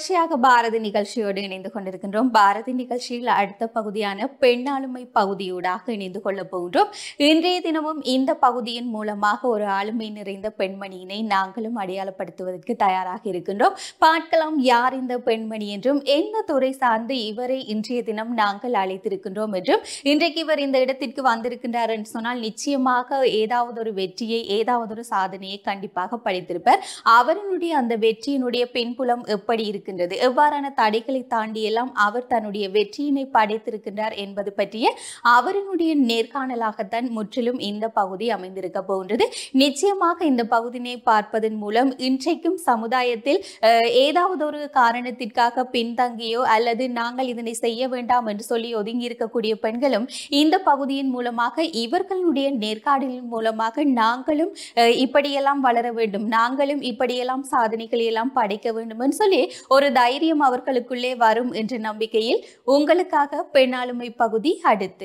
தொடர்ச்சியாக பாரதி நிகழ்ச்சியோடு இணைந்து கொண்டிருக்கின்றோம் பாரதி நிகழ்ச்சியில் அடுத்த பகுதியான பெண்ணாளுமை பகுதியூடாக இணைந்து கொள்ளப் போகின்றோம் இன்றைய தினமும் இந்த பகுதியின் மூலமாக ஒரு ஆளுமை நிறைந்த பெண்மணியினை நாங்களும் அடையாளப்படுத்துவதற்கு தயாராக இருக்கின்றோம் பார்க்கலாம் யார் இந்த பெண்மணி என்றும் எந்த துறை சார்ந்து இவரை இன்றைய தினம் நாங்கள் அழைத்திருக்கின்றோம் என்றும் இன்றைக்கு இவர் இந்த இடத்திற்கு வந்திருக்கின்றார் என்று சொன்னால் நிச்சயமாக ஏதாவது ஒரு வெற்றியை ஏதாவது ஒரு சாதனையை கண்டிப்பாக படைத்திருப்பார் அவரினுடைய அந்த வெற்றியினுடைய பின்புலம் எப்படி இருக்கின்றது எவ்வாறான தடைகளை தாண்டி எல்லாம் அவர் தன்னுடைய வெற்றியினை படைத்திருக்கின்றார் என்பது பற்றிய அவரினுடைய நேர்காணலாகத்தான் முற்றிலும் இந்த பகுதி அமைந்திருக்க போகின்றது நிச்சயமாக இந்த பகுதியினை பார்ப்பதன் மூலம் இன்றைக்கும் சமுதாயத்தில் அஹ், ஏதாவது ஒரு காரணத்திற்காக பின்தங்கியோ அல்லது நாங்கள் இதனை செய்ய வேண்டாம் என்று சொல்லி ஒதுங்கி இருக்கக்கூடிய பெண்களும் இந்த பகுதியின் மூலமாக இவர்களுடைய நேர்காணலின் மூலமாக நாங்களும் அஹ், இப்படியெல்லாம் வளர வேண்டும் நாங்களும் இப்படியெல்லாம் சாதனைகளை எல்லாம் படைக்க வேண்டும் என்று சொல்லி ஒரு தைரியம் அவர்களுக்குள்ளே வரும் என்ற நம்பிக்கையில் உங்களுக்காக பெண்ணாளுமை பகுதி அடுத்து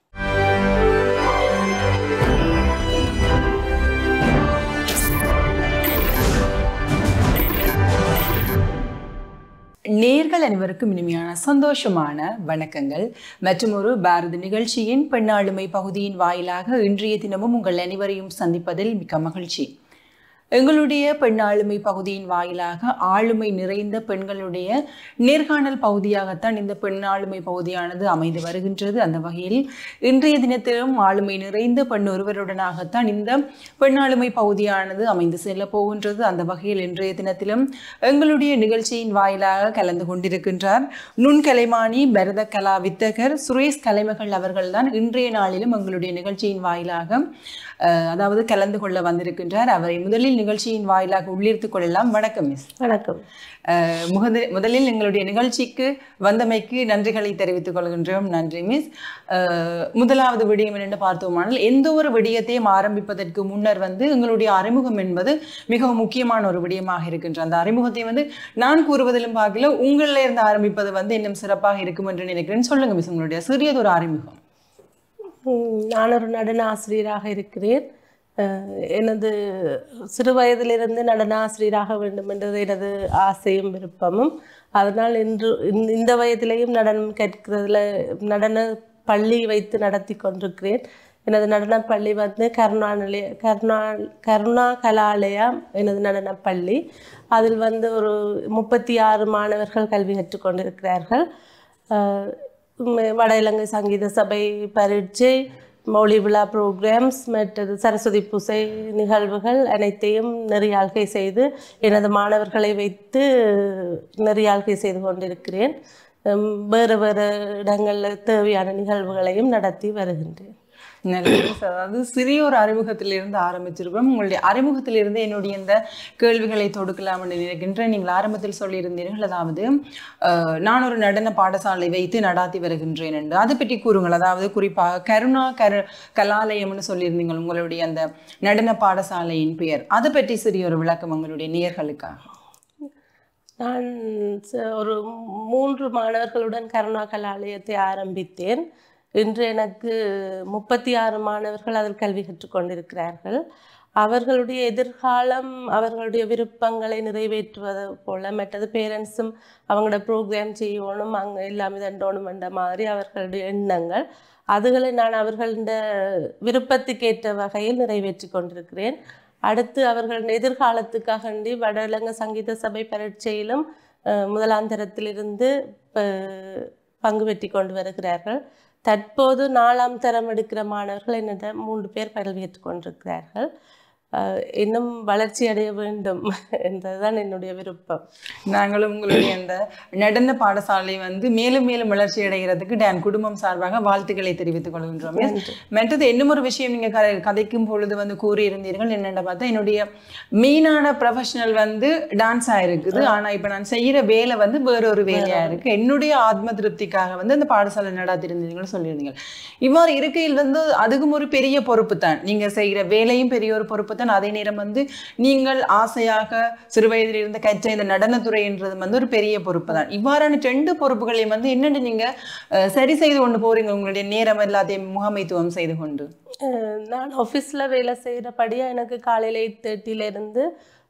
நேர்கள் அனைவருக்கும் இனிமையான சந்தோஷமான வணக்கங்கள் மற்றும் ஒரு பாரத நிகழ்ச்சியின் பெண்ணாளுமை பகுதியின் வாயிலாக இன்றைய தினமும் உங்கள் அனைவரையும் சந்திப்பதில் மிக்க மகிழ்ச்சி எங்களுடைய பெண்ணாளுமை பகுதியின் வாயிலாக ஆளுமை நிறைந்த பெண்களுடைய நேர்காணல் பகுதியாகத்தான் இந்த பெண்ணாளுமை பகுதியானது அமைந்து வருகின்றது அந்த வகையில் இன்றைய தினத்திலும் ஆளுமை நிறைந்த பெண் ஒருவருடனாகத்தான் இந்த பெண்ணாளுமை பகுதியானது அமைந்து செல்ல போகின்றது அந்த வகையில் இன்றைய தினத்திலும் எங்களுடைய நிகழ்ச்சியின் வாயிலாக கலந்து கொண்டிருக்கின்றார் நுண்கலைமானி பரத கலா வித்தகர் சுரேஷ் கலைமகள் அவர்கள்தான் இன்றைய நாளிலும் எங்களுடைய நிகழ்ச்சியின் வாயிலாக அஹ், அதாவது கலந்து கொள்ள வந்திருக்கின்றார் அவரை முதலில் நிகழ்ச்சியின் வாயிலாக உள்ளிருத்துக் கொள்ளலாம் வணக்கம் மிஸ் வணக்கம் அஹ், முகத முதலில் எங்களுடைய நிகழ்ச்சிக்கு வந்தமைக்கு நன்றிகளை தெரிவித்துக் கொள்கின்றோம் நன்றி மிஸ் அஹ், முதலாவது விடயம் என்னென்று பார்த்தோமானால் எந்த ஒரு விடயத்தையும் ஆரம்பிப்பதற்கு முன்னர் வந்து எங்களுடைய அறிமுகம் என்பது மிகவும் முக்கியமான ஒரு விடயமாக இருக்கின்ற அந்த அறிமுகத்தை வந்து நான் கூறுவதிலும் பார்க்கல உங்களில் இருந்து ஆரம்பிப்பது வந்து இன்னும் சிறப்பாக இருக்கும் என்று நினைக்கிறேன் சொல்லுங்க மிஸ் உங்களுடைய சிறியதொரு அறிமுகம் ம், நான் ஒரு நடன ஆசிரியராக இருக்கிறேன் அஹ், எனது சிறு வயதிலிருந்து நடன ஆசிரியராக வேண்டும் என்றது எனது ஆசையும் விருப்பமும் அதனால் இன்று இந்த- இந்த வயதிலேயும் நடனம் கற்கிறதுல நடன பள்ளி வைத்து நடத்தி கொண்டிருக்கிறேன் எனது நடனப் பள்ளி வந்து கருணா நிலைய கருணா கருணா கலாலயா எனது நடனப் பள்ளி அதில் வந்து ஒரு முப்பத்தி ஆறு மாணவர்கள் கல்வி கற்றுக்கொண்டிருக்கிறார்கள் அஹ், உம், வட இலங்கை சங்கீத சபை பரீட்சை மௌலி விழா ப்ரோக்ராம்ஸ் மற்றது சரஸ்வதி பூசை நிகழ்வுகள் அனைத்தையும் நெறியாள்கை செய்து எனது மாணவர்களை வைத்து நெறியாள்கை செய்து கொண்டிருக்கிறேன் உம், வேறு வேறு இடங்களில் தேவையான நிகழ்வுகளையும் நடத்தி வருகின்றேன் நல்லது மிஸ். அதாவது சிறிய ஒரு அறிமுகத்திலிருந்து ஆரம்பிச்சிருக்கிறோம் உங்களுடைய அறிமுகத்திலிருந்து என்னுடைய இந்த கேள்விகளை தொடுக்கலாம் என்று நினைக்கின்றேன் நீங்கள் ஆரம்பத்தில் சொல்லியிருந்தீர்கள் அதாவது அஹ், நான் ஒரு நடன பாடசாலை வைத்து நடாத்தி வருகின்றேன் என்று அதை பற்றி கூறுங்கள் அதாவது குறிப்பாக கருணா கரு கலாலயம்னு சொல்லியிருந்தீங்க உங்களுடைய அந்த நடன பாடசாலையின் பெயர் அதை பற்றி சிறிய ஒரு விளக்கம் உங்களுடைய நேயர்களுக்காக நான் ச- ஒரு மூன்று மாணவர்களுடன் கருணா கலாலயத்தை ஆரம்பித்தேன் இன்று எனக்கு முப்பத்தி ஆறு மாணவர்கள் அதில் கல்வி கற்றுக்கொண்டிருக்கிறார்கள் அவர்களுடைய எதிர்காலம் அவர்களுடைய விருப்பங்களை நிறைவேற்றுவது போல மற்றது பேரண்ட்ஸும் அவங்களோட ப்ரோக்ராம் செய்யணும் அங்கே எல்லாமே தண்டோணும் என்ற மாதிரி அவர்களுடைய எண்ணங்கள் அதுகளை நான் அவர்களோட விருப்பத்துக்கேற்ற வகையில் நிறைவேற்றி கொண்டிருக்கிறேன் அடுத்து அவர்கள் எதிர்காலத்துக்காகண்டி வடலங்க சங்கீத சபை பரீட்சையிலும் அஹ், முதலாம் தரத்திலிருந்து ப- பங்கு பெற்றி கொண்டு வருகிறார்கள் தற்போது நாலாம் தரம் எடுக்கிற மாணவர்கள் என்னிடம் மூன்று பேர் கல்வி கொண்டிருக்கிறார்கள் அஹ், இன்னும் வளர்ச்சி அடைய வேண்டும் என்பதுதான் என்னுடைய விருப்பம் நாங்களும் உங்களுடைய அந்த நடன பாடசாலை வந்து மேலும் மேலும் வளர்ச்சி அடைகிறதுக்கு டான் குடும்பம் சார்பாக வாழ்த்துக்களை தெரிவித்துக் கொள்கின்றோம் நன்றி. மற்றது இன்னும் ஒரு விஷயம் நீங்க கதை- கதைக்கும் பொழுது வந்து கூறியிருந்தீர்கள் என்னென்ன பார்த்தா என்னுடைய மெயினான ப்ரொஃபஷனல் வந்து டான்ஸா இருக்குது ஆனா இப்ப நான் செய்யற வேலை வந்து வேற ஒரு வேலையா இருக்கு என்னுடைய ஆத்ம திருப்திக்காக வந்து அந்த பாடசாலை நடாத்திருந்தீங்கன்னு சொல்லியிருந்தீங்க இவ்வாறு இருக்கையில் வந்து அதுக்கும் ஒரு பெரிய பொறுப்பு தான் நீங்க செய்கிற வேலையும் பெரிய ஒரு பொறுப்பு தான் அதே நேரம் வந்து நீங்கள் ஆசையாக சிறுவயதில் இருந்த கற்ற இந்த நடனத்துறைன்றது வந்து ஒரு பெரிய பொறுப்பு தான் இவ்வாறான ரெண்டு பொறுப்புகளையும் வந்து என்னென்னு நீங்க அஹ், சரி செய்து கொண்டு போறீங்க உங்களுடைய நேரம் எல்லாத்தையும் முகாமைத்துவம் செய்து கொண்டு அஹ் நான் ஆஃபீஸில் வேலை செய்கிறபடியாக எனக்கு காலையில் எயிட் தேர்ட்டிலேருந்து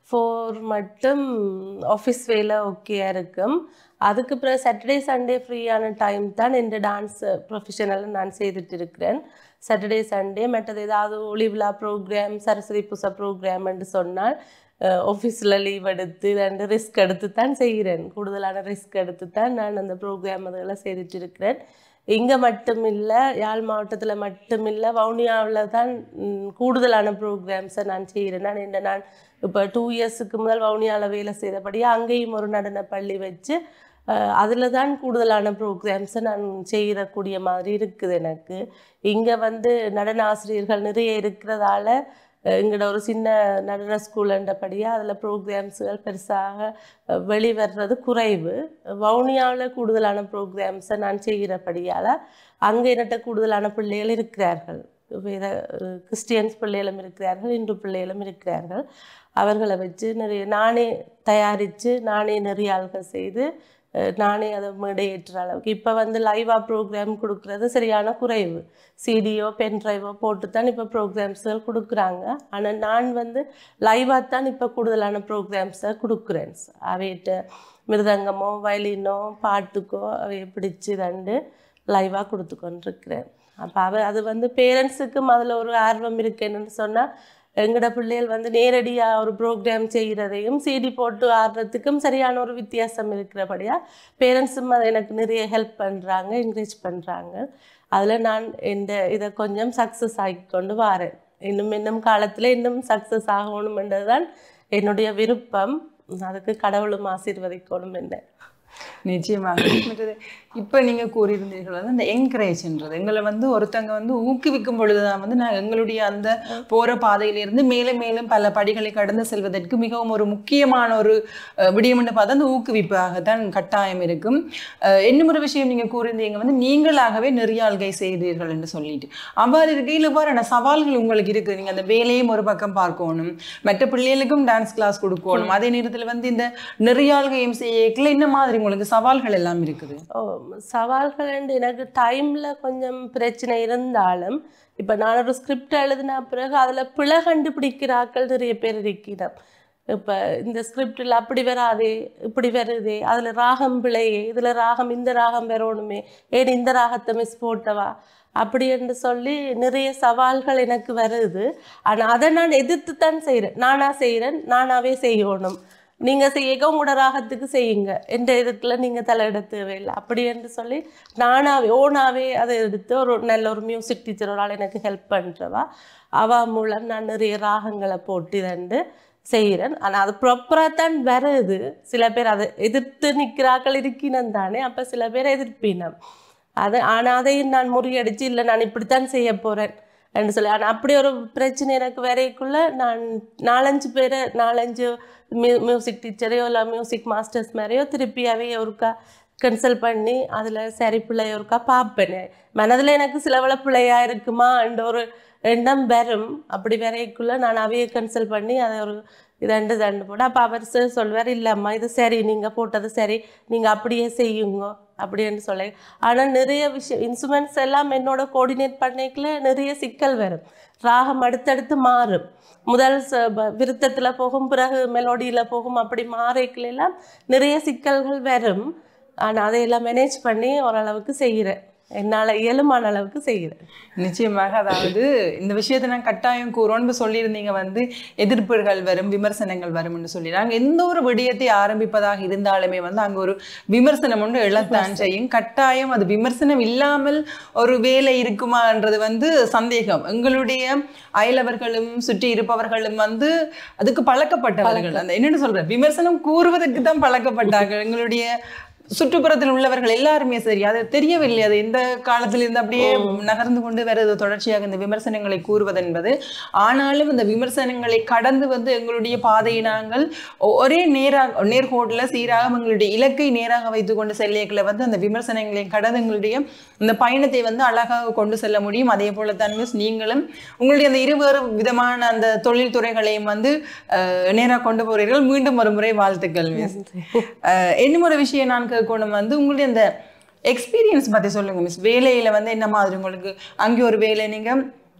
ஃபோர் மட்டும் ஆஃபீஸ் வேலை ஓகேயா இருக்கும் அதுக்கு பிறகு சாட்டர்டே சண்டே ஃப்ரீயான டைம் தான் இந்த டான்ஸ் ப்ரொஃபஷனலில் நான் செய்துட்டு இருக்கிறேன் சாட்டர்டே சண்டே மற்றது ஏதாவது ஒளி விழா ப்ரோக்ராம் சரஸ்வதி பூசா ப்ரோக்ராம் என்று சொன்னால் ஆஃபீஸில் லீவ் எடுத்து ரெண்டு ரிஸ்க் எடுத்து தான் செய்கிறேன் கூடுதலான ரிஸ்க் எடுத்து தான் நான் அந்த ப்ரோக்ராம் அதெல்லாம் செய்துட்டு இருக்கிறேன் இங்கே மட்டும் இல்லை யாழ் மாவட்டத்தில் மட்டும் இல்லை வவுனியாவில் தான் ம், கூடுதலான ப்ரோக்ராம்ஸை நான் செய்கிறேன் நான் இந்த நான் இப்போ டூ இயர்ஸுக்கு முதல் வவுனியாவில் வேலை செய்தபடியே அங்கேயும் ஒரு நடன பள்ளி வச்சு அதில் தான் கூடுதலான ப்ரோக்ராம்ஸை நான் செய்யக்கூடிய மாதிரி இருக்குது எனக்கு இங்கே வந்து நடன ஆசிரியர்கள் நிறைய இருக்கிறதால அஹ், எங்களோட ஒரு சின்ன நடன ஸ்கூலுன்றபடியாக அதில் ப்ரோக்ராம்ஸுகள் பெருசாக அஹ், வெளிவர்றது குறைவு வவுனியாவில் கூடுதலான ப்ரோக்ராம்ஸை நான் செய்கிறபடியால் அங்கே என்னட்ட கூடுதலான பிள்ளைகள் இருக்கிறார்கள் வேத அஹ், கிறிஸ்டியன்ஸ் பிள்ளைகளும் இருக்கிறார்கள் இந்து பிள்ளைகளும் இருக்கிறார்கள் அவர்களை வச்சு நிறைய நானே தயாரித்து நானே நிறைய ஆள்கள் செய்து அஹ், நானே அதை மேடையேற்றுற அளவுக்கு இப்போ வந்து லைவாக ப்ரோக்ராம் கொடுக்கறது சரியான குறைவு சிடியோ பென் ட்ரைவோ போட்டு தான் இப்போ ப்ரோக்ராம்ஸ்கள் கொடுக்குறாங்க ஆனால் நான் வந்து லைவாக தான் இப்போ கூடுதலான ப்ரோக்ராம்ஸை கொடுக்குறேன் அவையிட்ட மிருதங்கமோ வயலினோ பாட்டுக்கோ அவைய பிடிச்சு தண்டு லைவாக கொடுத்து கொண்டிருக்கிறேன் அப்போ அவ அது வந்து பேரண்ட்ஸுக்கும் அதில் ஒரு ஆர்வம் இருக்குன்னு சொன்னால் எங்களோட பிள்ளைகள் வந்து நேரடியாக ஒரு ப்ரோக்ராம் செய்கிறதையும் சிடி போட்டு ஆடுறதுக்கும் சரியான ஒரு வித்தியாசம் இருக்கிறபடியாக பேரண்ட்ஸும் அதை எனக்கு நிறைய ஹெல்ப் பண்ணுறாங்க என்கரேஜ் பண்ணுறாங்க அதில் நான் இந்த இதை கொஞ்சம் சக்ஸஸ் ஆகி கொண்டு வரேன் இன்னும் இன்னும் காலத்தில் இன்னும் சக்ஸஸ் ஆகணுமென்றது தான் என்னுடைய விருப்பம் அதுக்கு கடவுளும் ஆசீர்வதிக்கணும் என்ன நிச்சயமாக மற்றது இப்போ நீங்க கூறியிருந்தீர்கள் வந்து இந்த என்கரேஜ்ன்றது எங்களை வந்து ஒருத்தங்க வந்து ஊக்குவிக்கும் பொழுதுதான் வந்து நான் எங்களுடைய அந்த போற பாதையிலிருந்து மேலும் மேலும் பல படிகளை கடந்து செல்வதற்கு மிகவும் ஒரு முக்கியமான ஒரு அஹ், விடயம்னு பார்த்தா அந்த ஊக்குவிப்பாகத்தான் கட்டாயம் இருக்கும் அஹ், இன்னும் ஒரு விஷயம் நீங்க கூறியிருந்தீங்க வந்து நீங்களாகவே நெறியாள்கை செய்தீர்கள் என்று சொல்லிட்டு அவ்வாறு இருக்கையில் இவ்வாறான சவால்கள் உங்களுக்கு இருக்கு நீங்க அந்த வேலையும் ஒரு பக்கம் பார்க்கணும் மற்ற பிள்ளைகளுக்கும் டான்ஸ் கிளாஸ் கொடுக்கணும் அதே நேரத்துல வந்து இந்த நெறியாள்கையும் செய்யல என்ன மாதிரி உங்களுக்கு சவால்கள் எல்லாம் இருக்குது ஓ சவால்கள் and எனக்கு டைமில் கொஞ்சம் பிரச்சனை இருந்தாலும் இப்போ நான் ஒரு ஸ்கிரிப்ட் எழுதின பிறகு அதில் பிழை கண்டுபிடிக்கிறாக்கள் நிறைய பேர் இருக்கிறோம் இப்போ இந்த ஸ்கிரிப்டில் அப்படி வராதே இப்படி வருதே அதில் ராகம் பிழையே இதில் ராகம் இந்த ராகம் வரணுமே ஏன் இந்த ராகத்தை மிஸ் போட்டவா அப்படி என்று சொல்லி நிறைய சவால்கள் எனக்கு வருது ஆனால் அதை நான் எதிர்த்து தான் செய்கிறேன் நானாக செய்கிறேன் நானாகவே செய்யணும் நீங்கள் செய்ய உங்களோட ராகத்துக்கு செய்யுங்க எந்த இதுக்குள்ள நீங்கள் தலையிட தேவையில்லை அப்படி என்று சொல்லி நானாவே ஓனாவே அதை எடுத்து ஒரு நல்ல ஒரு மியூசிக் டீச்சர் ஒரு ஆள் எனக்கு ஹெல்ப் பண்ணுறவா அவ மூலம் நான் நிறைய ராகங்களை போட்டு தண்டு செய்கிறேன் ஆனால் அது ப்ராப்பராக தான் வருது சில பேர் அதை எதிர்த்து நிற்கிறாக்கள் இருக்கினம் தானே அப்போ சில பேர் எதிர்ப்பினம் அது ஆனால் அதையும் நான் முறியடிச்சு இல்லை நான் இப்படித்தான் செய்ய போகிறேன் என்று சொல்லி ஆனால் அப்படி ஒரு பிரச்சனை எனக்கு வரைக்குள்ள நான் நாலஞ்சு பேரை நாலஞ்சு மியூ மியூசிக் டீச்சரையோ இல்லை மியூசிக் மாஸ்டர்ஸ் மாதிரியோ திருப்பியாவே ஒருக்கா கன்சல்ட் பண்ணி அதில் சரி பிள்ளைய ஒருக்கா பார்ப்பேன் மனதில் எனக்கு சிலவள பிள்ளையா இருக்குமான்ற ஒரு எண்ணம் வரும் அப்படி வரைக்குள்ள நான் அவையை கன்சல்ட் பண்ணி அதை ஒரு இதண்டு தண்டு போட்டு அப்போ அவர் சார் சொல்வார் இல்லைம்மா இது சரி நீங்கள் போட்டது சரி நீங்கள் அப்படியே செய்யுங்க அப்படின்னு சொல்லி ஆனால் நிறைய விஷயம் இன்ஸ்ட்ருமெண்ட்ஸ் எல்லாம் என்னோட கோஆர்டினேட் பண்ணிக்கல நிறைய சிக்கல் வரும் ராகம் அடுத்தடுத்து மாறும் முதல் விருத்தத்தில் போகும் பிறகு மெலோடியில் போகும் அப்படி மாறிக்கல எல்லாம் நிறைய சிக்கல்கள் வரும் ஆனால் அதையெல்லாம் மேனேஜ் பண்ணி ஓரளவுக்கு செய்கிறேன் என்னால் இயலுமான அளவுக்கு செய்கிறேன் நிச்சயமாக அதாவது இந்த விஷயத்தை நான் கட்டாயம் கூறோன்னு சொல்லியிருந்தீங்க வந்து எதிர்ப்புகள் வரும் விமர்சனங்கள் வரும்னு சொல்லி நாங்கள் எந்த ஒரு விடயத்தை ஆரம்பிப்பதாக இருந்தாலுமே வந்து அங்கே ஒரு விமர்சனம் ஒன்று எழத்தான் செய்யும் கட்டாயம் அது விமர்சனம் இல்லாமல் ஒரு வேலை இருக்குமான்றது வந்து சந்தேகம் எங்களுடைய அயலவர்களும் சுற்றி இருப்பவர்களும் வந்து அதுக்கு பழக்கப்பட்டவர்கள் அந்த என்னன்னு சொல்றேன் விமர்சனம் கூறுவதற்கு தான் பழக்கப்பட்டார்கள் எங்களுடைய சுற்றுப்புறத்தில் உள்ளவர்கள் எல்லாருமே சரி அது தெரியவில்லை அது எந்த காலத்தில் இருந்து அப்படியே நகர்ந்து கொண்டு வருது தொடர்ச்சியாக இந்த விமர்சனங்களை கூறுவது என்பது ஆனாலும் இந்த விமர்சனங்களை கடந்து வந்து எங்களுடைய பாதையை நாங்கள் ஒ- ஒரே நேராக நேர்கோட்டில் சீராக எங்களுடைய இலக்கை நேராக வைத்துக் கொண்டு செல்லியக்களை வந்து அந்த விமர்சனங்களை கடந்து எங்களுடைய இந்த பயணத்தை வந்து அழகாக கொண்டு செல்ல முடியும் அதே போல தான் மிஸ் நீங்களும் உங்களுடைய அந்த இருவேறு விதமான அந்த தொழில் துறைகளையும் வந்து அஹ், நேராக கொண்டு போறீர்கள் மீண்டும் ஒரு முறை வாழ்த்துக்கள் மிஸ் அஹ், இன்னும் ஒரு விஷயம் நான் கேட்கணும் வந்து உங்களுடைய அந்த எக்ஸ்பீரியன்ஸ் பத்தி சொல்லுங்க மிஸ் வேலையில வந்து என்ன மாதிரி உங்களுக்கு அங்கே ஒரு வேலை நீங்க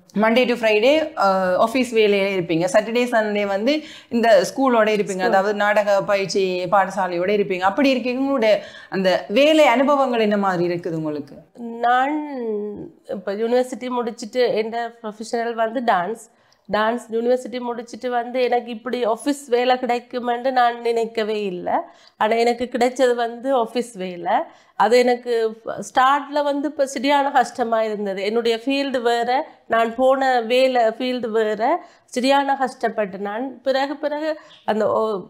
மண்டே டு ஃப்ரைடே ஆஃபீஸ் வேலையில இருப்பீங்க சாட்டர்டே சண்டே வந்து இந்த ஸ்கூலோட இருப்பீங்க அதாவது நாடக பயிற்சி பாடசாலையோட இருப்பீங்க அப்படி இருக்கீங்க உங்களுடைய அந்த வேலை அனுபவங்கள் என்ன மாதிரி இருக்குது உங்களுக்கு நான் இப்போ யூனிவர்சிட்டி முடிச்சுட்டு எந்த ப்ரொஃபஷனல் வந்து டான்ஸ் டான்ஸ் யூனிவர்சிட்டி முடிச்சுட்டு வந்து எனக்கு இப்படி ஆஃபீஸ் வேலை கிடைக்குமென்று நான் நினைக்கவே இல்லை ஆனால் எனக்கு கிடைச்சது வந்து ஆஃபீஸ் வேலை அது எனக்கு ஸ்டார்டில் வந்து இப்போ சரியான கஷ்டமாக இருந்தது என்னுடைய ஃபீல்டு வேறு நான் போன வேலை ஃபீல்டு வேறு சரியான கஷ்டப்பட்டு நான் பிறகு பிறகு அந்த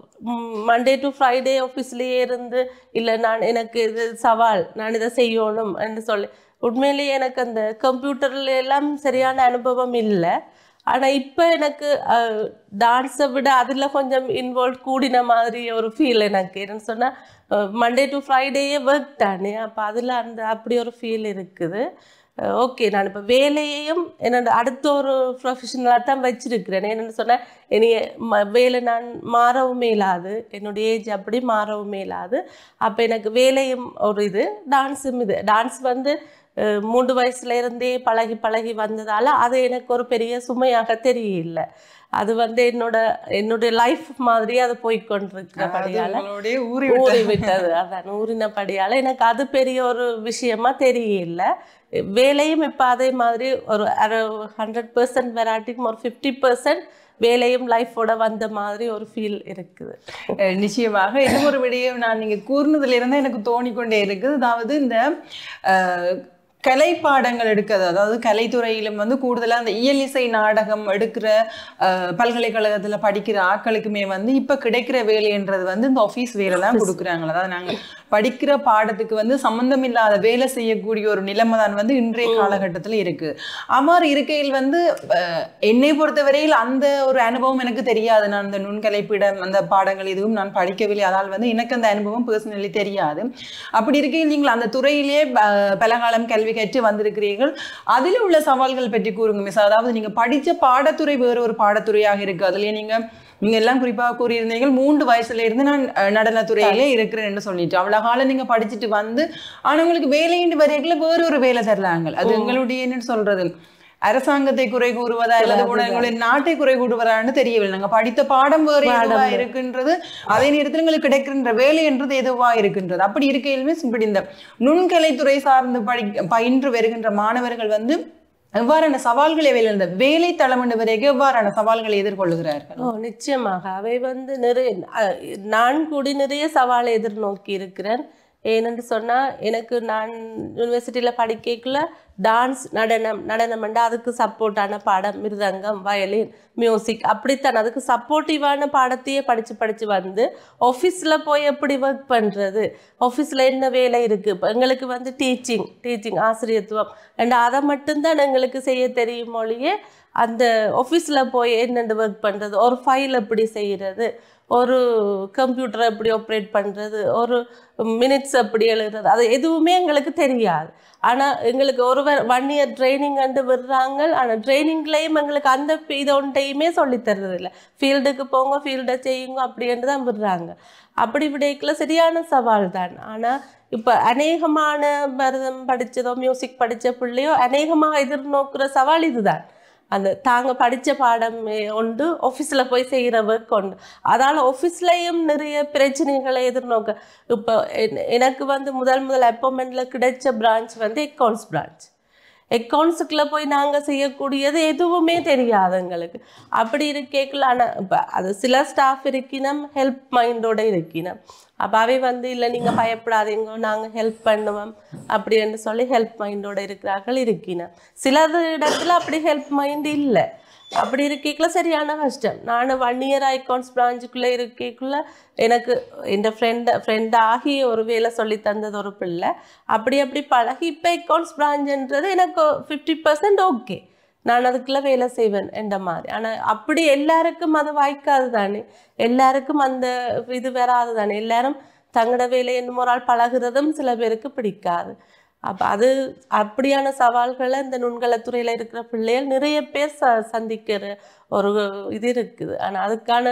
மண்டே டு ஃப்ரைடே ஆஃபீஸ்லேயே இருந்து இல்லை நான் எனக்கு இது சவால் நான் இதை செய்யணும் என்று சொல்லி உண்மையிலேயே எனக்கு அந்த கம்ப்யூட்டர்ல எல்லாம் சரியான அனுபவம் இல்லை ஆனால் இப்போ எனக்கு டான்ஸை விட அதில் கொஞ்சம் இன்வால்வ் கூடின மாதிரி ஒரு ஃபீல் எனக்கு என்னன்னு சொன்னால் மண்டே டு ஃப்ரைடேயே ஒர்க் தானே அப்போ அதில் அந்த அப்படி ஒரு ஃபீல் இருக்குது ஓகே நான் இப்போ வேலையையும் என்னோட அடுத்த ஒரு ப்ரொஃபஷனலாக தான் வச்சிருக்கிறேன் என்னென்னு சொன்னால் என்னைய ம வேலை நான் மாறவும் இல்லாது என்னுடைய ஏஜ் அப்படி மாறவும் இல்லாது அப்போ எனக்கு வேலையும் ஒரு இது டான்ஸும் இது டான்ஸ் வந்து அஹ், மூன்று வயசுல இருந்தே பழகி பழகி வந்ததால் அது எனக்கு ஒரு பெரிய சுமையாக தெரியல அது வந்து என்னோட என்னுடைய லைஃப் மாதிரி அது போய்கொண்டிருக்கிறபடியால் உங்களுடைய ஊறி ஊறி விட்டது அதான் ஊறினபடியால் எனக்கு அது பெரிய ஒரு விஷயமா தெரியல வேலையும் இப்போ அதே மாதிரி ஒரு அரை ஹண்ட்ரட் பர்சன்ட் வெராட்டிக்கும் ஒரு ஃபிஃப்டி பர்சன்ட் வேலையும் லைஃபோட வந்த மாதிரி ஒரு ஃபீல் இருக்குது அஹ் நிச்சயமாக இன்னும் ஒரு விடயம் நான் நீங்க கூர்னதுல இருந்து எனக்கு தோணிக்கொண்டே இருக்குது அதாவது இந்த அஹ், கலை பாடங்கள் எடுக்கிறது அதாவது கலைத்துறையிலும் வந்து கூடுதலா அந்த இயல் இசை நாடகம் எடுக்கிற அஹ், பல்கலைக்கழகத்துல படிக்கிற ஆட்களுக்குமே வந்து இப்ப கிடைக்கிற வேலைன்றது வந்து இந்த ஆஃபீஸ் வேலை தான் கொடுக்குறாங்க அதாவது நாங்க படிக்கிற பாடத்துக்கு வந்து சம்பந்தம் இல்லாத வேலை செய்யக்கூடிய ஒரு நிலைமை தான் வந்து இன்றைய காலகட்டத்துல இருக்கு அவ்வாறு இருக்கையில் வந்து அஹ், என்னை பொறுத்தவரையில் அந்த ஒரு அனுபவம் எனக்கு தெரியாது நான் அந்த நுண்கலைப்பிடம் அந்த பாடங்கள் எதுவும் நான் படிக்கவில்லை அதனால் வந்து எனக்கு அந்த அனுபவம் பர்சனலி தெரியாது அப்படி இருக்கையில் நீங்கள் அந்த துறையிலே அஹ், பல காலம் கல்வி கற்று வந்திருக்கிறீர்கள் அதில் உள்ள சவால்கள் பற்றி கூறுங்க மிஸ் அதாவது நீங்க படிச்ச பாடத்துறை வேறு ஒரு பாடத்துறையாக இருக்கு அதுலயே நீங்க நீங்க எல்லாம் குறிப்பாக கூறியிருந்தீங்க மூன்று வயசுல இருந்து நான் அஹ், நடனத்துறையிலே இருக்கிறேன்னு சொல்லிட்டு அவ்வளவு காலம் நீங்க படிச்சுட்டு வந்து ஆனா உங்களுக்கு வேலையின்றி வரைகளை வேற ஒரு வேலை தர்றாங்க அது எங்களுடைய என்னன்னு சொல்றது அரசாங்கத்தை குறை கூறுவதா அல்லது கூட எங்களுடைய நாட்டை குறை கூறுவதான்னு தெரியவில்லை நாங்க படித்த பாடம் வேறு எதுவா இருக்கின்றது அதே நேரத்தில் எங்களுக்கு கிடைக்கின்ற வேலை என்றது எதுவா இருக்கின்றது அப்படி இருக்கையிலுமே இப்படி இந்த நுண்கலைத்துறை சார்ந்து படி பயின்று வருகின்ற மாணவர்கள் வந்து எவ்வாறான சவால்களை வேலை இந்த வேலை தளம் வரைக்கும் எவ்வாறான சவால்களை எதிர்கொள்கிறார்கள் ஓ நிச்சயமாக அவை வந்து நிறைய அஹ், நான் கூடி நிறைய சவாலை எதிர்நோக்கி இருக்கிறேன் ஏனென்று சொன்னால் எனக்கு நான் யூனிவர்சிட்டியில் படிக்கக்குள்ள டான்ஸ் நடனம் நடனம்ண்டா அதுக்கு சப்போர்ட்டான பாடம் மிருதங்கம் வயலின் மியூசிக் அப்படித்தான் அதுக்கு சப்போர்ட்டிவான பாடத்தையே படித்து படித்து வந்து ஆஃபீஸில் போய் எப்படி ஒர்க் பண்ணுறது ஆஃபீஸில் என்ன வேலை இருக்குது இப்போ எங்களுக்கு வந்து டீச்சிங் டீச்சிங் ஆசிரியத்துவம் அண்ட் அதை மட்டும்தான் எங்களுக்கு செய்ய தெரியும் மொழியே அந்த ஆஃபீஸில் போய் என்னென்ன ஒர்க் பண்ணுறது ஒரு ஃபைல் எப்படி செய்கிறது ஒரு கம்ப்யூட்டரை எப்படி ஆப்ரேட் பண்ணுறது ஒரு மினிட்ஸ் எப்படி எழுதுறது அது எதுவுமே எங்களுக்கு தெரியாது ஆனால் எங்களுக்கு ஒரு ஒன் இயர் ட்ரைனிங் கண்டு விடுறாங்க ஆனால் ட்ரைனிங்லேயும் எங்களுக்கு அந்த இது ஒன்றையுமே சொல்லித் தர்றது இல்லை ஃபீல்டுக்கு போங்க ஃபீல்டை செய்யுங்க அப்படின்ட்டு தான் விடுறாங்க அப்படி விடைக்குள்ள சரியான சவால் தான் ஆனால் இப்போ அநேகமான பரதம் படித்ததோ மியூசிக் படித்த பிள்ளையோ அநேகமாக எதிர்நோக்குற சவால் இதுதான் அந்த தாங்க படித்த பாடம் உண்டு ஆஃபீஸில் போய் செய்கிற ஒர்க் உண்டு அதால் ஆஃபீஸ்லேயும் நிறைய பிரச்சனைகளை எதிர்நோக்க இப்போ என்- எனக்கு வந்து முதல் முதல் அப்பாயின்மெண்ட்டில் கிடைச்ச பிரான்ச் வந்து அக்கௌண்ட்ஸ் பிரான்ச் அக்கௌண்ட்ஸுக்குள்ளே போய் நாங்கள் செய்யக்கூடியது எதுவுமே தெரியாது எங்களுக்கு அப்படி இருக்கேக்குள்ள ஆனால் இப்போ அது சில ஸ்டாஃப் இருக்கினோம் ஹெல்ப் மைண்டோட இருக்கினோம் அப்போ அவை வந்து இல்லை நீங்கள் பயப்படாதீங்க நாங்கள் ஹெல்ப் பண்ணுவோம் அப்படின்னு சொல்லி ஹெல்ப் மைண்டோட இருக்கிறார்கள் இருக்கினோம் சிலது இடத்துல அப்படி ஹெல்ப் மைண்ட் இல்லை அப்படி இருக்கேக்குள்ள சரியான கஷ்டம் நான் ஒன் இயர் அக்கௌண்ட்ஸ் பிரான்ச்சுக்குள்ளே இருக்கேக்குள்ள எனக்கு என் ஃப்ரெண்ட் ஃப்ரெண்ட் ஆகி ஒரு வேலை சொல்லி தந்தது ஒரு பிள்ளை அப்படி அப்படி பழகி இப்போ அக்கௌண்ட்ஸ் பிரான்ச்ன்றது எனக்கு ஃபிஃப்டி பர்சன்ட் ஓகே நான் அதுக்குள்ள வேலை செய்வேன் என்ற மாதிரி ஆனால் அப்படி எல்லாருக்கும் அது வாய்க்காது தானே எல்லாருக்கும் அந்த இது வராது தானே எல்லாரும் தங்களோட வேலை என்னும் ஒரு ஆள் பழகுறதும் சில பேருக்கு பிடிக்காது அப்போ அது அப்படியான சவால்களை இந்த நுண்கலத்துறையில் இருக்கிற பிள்ளைகள் நிறைய பேர் ச சந்திக்கிற ஒரு இது இருக்குது ஆனால் அதுக்கான